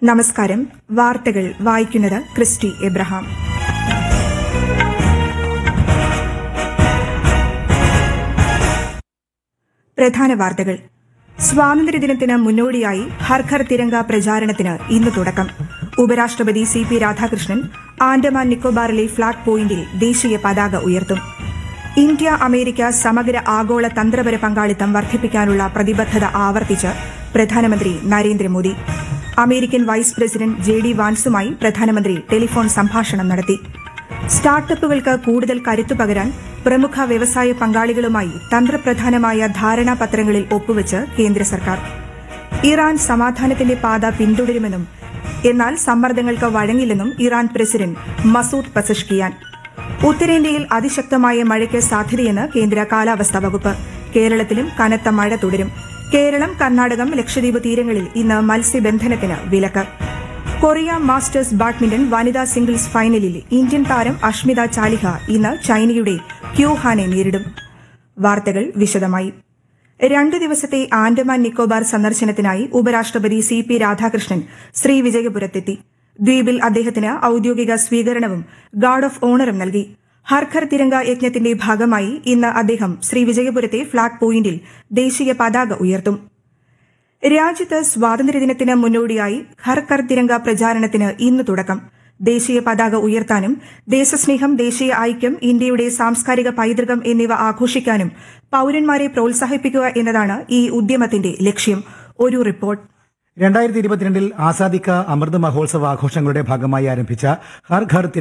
നമസ്കാരം വാർത്തകൾ വായിക്കുന്നത് ക്രിസ്റ്റി എബ്രഹാം പ്രധാന വാർത്തകൾ സ്വാതന്ത്ര്യദിനത്തിന് മുന്നോടിയായി ഹർ ഘർ തിരങ്ക പ്രചാരണത്തിന് ഇന്ന് തുടക്കം ഉപരാഷ്ട്രപതി സി പി രാധാകൃഷ്ണൻ ആൻഡമാൻ നിക്കോബാറിലെ ഫ്ളാഗ് പോയിന്റിൽ ദേശീയ പതാക ഉയർത്തും ഇന്ത്യ അമേരിക്ക സമഗ്ര ആഗോള തന്ത്രപര പങ്കാളിത്തം വർദ്ധിപ്പിക്കാനുള്ള പ്രതിബദ്ധത ആവർത്തിച്ച് പ്രധാനമന്ത്രി Narendra Modi American vice president J D വാൻസുമായി പ്രധാനമന്ത്രി ടെലിഫോൺ സംഭാഷണം നടത്തി സ്റ്റാർട്ടപ്പുകൾക്ക് കൂടുതൽ കരുത്തു പകരാൻ പ്രമുഖ വ്യവസായ പങ്കാളികളുമായി തന്ത്രപ്രധാനമായ ധാരണാപത്രങ്ങളിൽ ഒപ്പുവച്ച് കേന്ദ്ര സർക്കാർ ഇറാൻ സമാധാനത്തിന്റെ പാത പിന്തുടരുമെന്നും എന്നാൽ സമ്മർദ്ദങ്ങൾക്ക് വഴങ്ങില്ലെന്നും ഇറാൻ പ്രസിഡന്റ് മസൂദ് പസഷ്കിയാൻ ഉത്തരേന്ത്യയിൽ അതിശക്തമായ മഴയ്ക്ക് സാധ്യതയെന്ന് കേന്ദ്ര കാലാവസ്ഥാ വകുപ്പ് കേരളത്തിലും കനത്ത മഴ തുടരും കേരളം കർണാടകം ലക്ഷദ്വീപ് തീരങ്ങളിൽ ഇന്ന് മത്സ്യബന്ധനത്തിന് വിലക്ക് കൊറിയ മാസ്റ്റേഴ്സ് ബാഡ്മിന്റൺ വനിതാ സിംഗിൾസ് ഫൈനലിൽ ഇന്ത്യൻ താരം അഷ്മിത ചാലിഹ ഇന്ന് ചൈനയുടെ ക്യൂഹാനെ നേരിടും വാർത്തകൾ വിശദമായി രണ്ടു ദിവസത്തെ ആൻഡമാൻ നിക്കോബാർ സന്ദർശനത്തിനായി ഉപരാഷ്ട്രപതി സി പി രാധാകൃഷ്ണൻ ശ്രീവിജയപുരത്തെത്തി ദ്വീപിൽ അദ്ദേഹത്തിന് ഔദ്യോഗിക സ്വീകരണവും ഗാർഡ് ഓഫ് ഓണറും നൽകി ഹർഘർ തിരങ്ക യജ്ഞത്തിന്റെ ഭാഗമായി ഇന്ന് അദ്ദേഹം ശ്രീവിജയപുരത്തെ ഫ്ളാഗ് പോയിന്റിൽ ദേശീയ പതാക ഉയർത്തും രാജ്യത്ത് സ്വാതന്ത്ര്യദിനത്തിന് മുന്നോടിയായി ഹർ കർ തിരങ്ക പ്രചാരണത്തിന് ഇന്ന് തുടക്കം ദേശീയ പതാക ഉയർത്താനും ദേശസ്നേഹം ദേശീയ ഐക്യം ഇന്ത്യയുടെ സാംസ്കാരിക പൈതൃകം എന്നിവ ആഘോഷിക്കാനും പൌരന്മാരെ പ്രോത്സാഹിപ്പിക്കുക എന്നതാണ് ഈ ഉദ്യമത്തിന്റെ ലക്ഷ്യം ഒരു റിപ്പോർട്ട് രണ്ടായിരത്തി ഇരുപത്തിരണ്ടിൽ ആസാദിക്ക അമൃത് മഹോത്സവ ആഘോഷങ്ങളുടെ ഭാഗമായി ആരംഭിച്ച ഹർ ഘർ